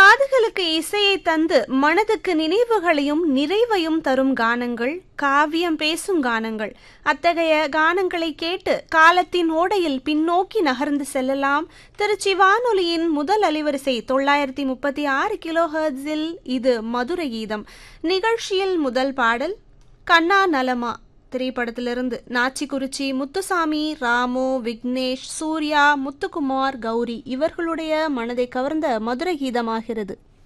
காதுகளுக்கு இசையை தந்து மனதுக்கு நினைவுகளையும் நிறைவையும் தரும் கானங்கள் காவியம் பேசும் கானங்கள் அத்தகைய கானங்களை கேட்டு காலத்தின் ஓடையில் பின்னோக்கி நகர்ந்து செல்லலாம் திருச்சி வானொலியின் முதல் அலைவரிசை தொள்ளாயிரத்தி முப்பத்தி ஆறு கிலோ ஹெர்ட்ஸில் இது மதுரை கீதம் நிகழ்ச்சியில் முதல் பாடல் கண்ணா நலமா திரைப்படத்திலிருந்து நாச்சிக்குறிச்சி முத்துசாமி ராமு விக்னேஷ் சூர்யா முத்துக்குமார் கௌரி இவர்களுடைய மனதை கவர்ந்த மதுரை கீதமாகிறது